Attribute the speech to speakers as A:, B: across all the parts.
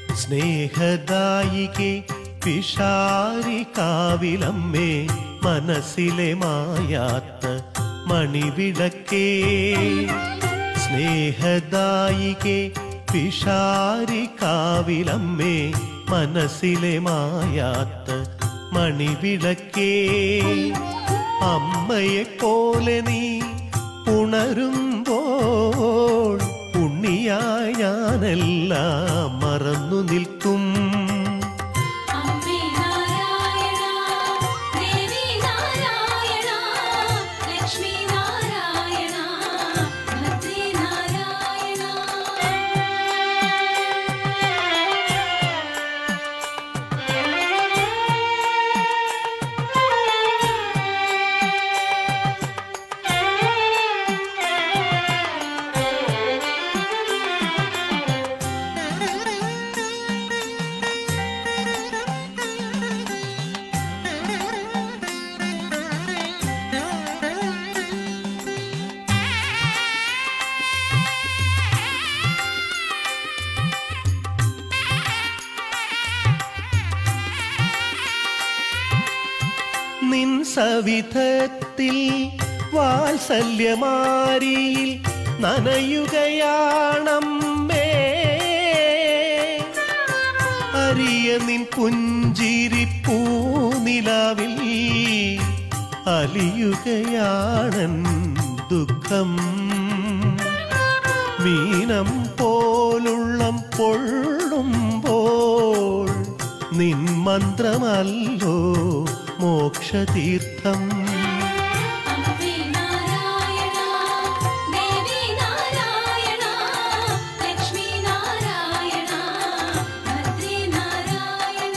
A: സ്നേഹദായികെ പിഷാരി കാവിലമ്മേ മനസ്സിലെ മായാത്ത മണിവിളക്കേ സ്നേഹദായികെ പിഷാരി കാവിലമ്മേ മനസ്സിലെ മായാത്ത മണിവിളക്കേ അമ്മയെ പോലെ നീ ഉണരുമ്പോൾ ഉണ്ണിയായി ഞാനെല്ലാം മറന്നു നിൽക്കും
B: അമ്മേ നാരായണ ദേവി നാരായണ ലക്ഷ്മി നാരായണ ഭദ്രേ നാരായണ
A: നിൻ സവിധത്തിൽ വാത്സല്യമാരിയിൽ നനയുകയാണമ്മേ അരിയ നിൻ പുഞ്ചിരി പൂനിലാവിൽ അലിയുകയാണൻ ദുഃഖം മീനം പോലുള്ളം പൊള്ളുമ്പോൾ നിൻ മന്ത്രമല്ലോ മോക്ഷതീർത്ഥം
B: അമ്മേ നാരായണ ദേവി നാരായണ ലക്ഷ്മി നാരായണ ഭദ്രേ നാരായണ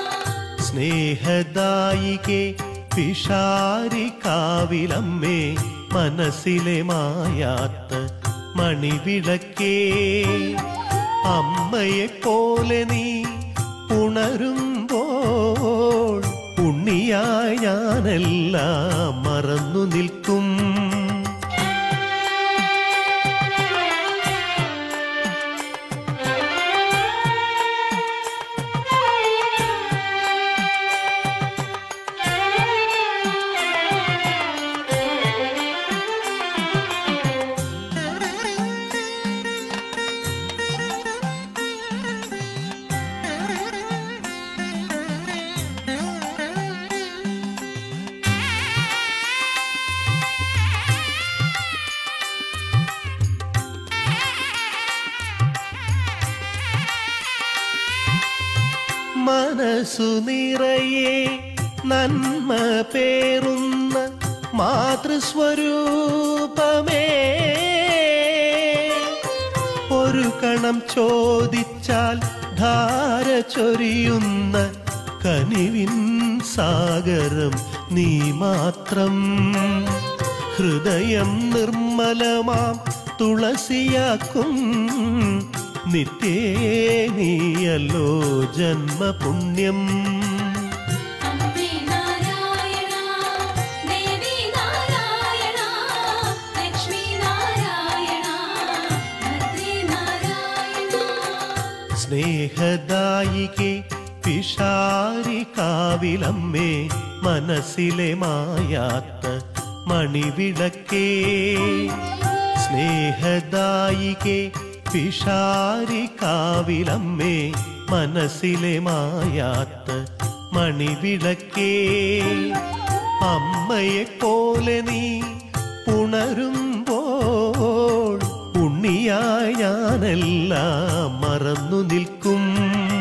A: സ്നേഹദായികെ പിഷാരി കാവിലമ്മേ മനസ്സിലെ മായാത്ത മണിവിളക്കേ അമ്മയെ പോലെ നീ ഉണരുമ്പോൾ ഉണ്ണിയായി ഞാനെല്ലാം മറന്നു നിൽക്കും മനസ്സു നിറയെ നന്മ പേറുന്ന മാതൃസ്വരൂപമേ ഒരു കണം ചോദിച്ചാൽ ധാര ചൊരിയുന്ന കനിവിൻ സാഗരം നീ മാത്രം ഹൃദയം നിർമ്മലമാം തുളസിയാക്കും നിത്യേ നീയല്ലോ ജന്മപുണ്യം
B: അമ്മേ നാരായണ ദേവി നാരായണ ലക്ഷ്മി നാരായണ ഭദ്രേ നാരായണ
A: സ്നേഹദായികെ പിഷാരി കാവിലമ്മേ മനസ്സിലെ മായാത്ത മണിവിളക്കേ സ്നേഹദായികെ പിഷാരി കാവിലമ്മേ മനസ്സിലെ മായാത്ത മണിവിളക്കേ അമ്മയെ പോലെ നീ ഉണരുമ്പോൾ ഉണ്ണിയായി ഞാനെല്ലാം മറന്നു നിൽക്കും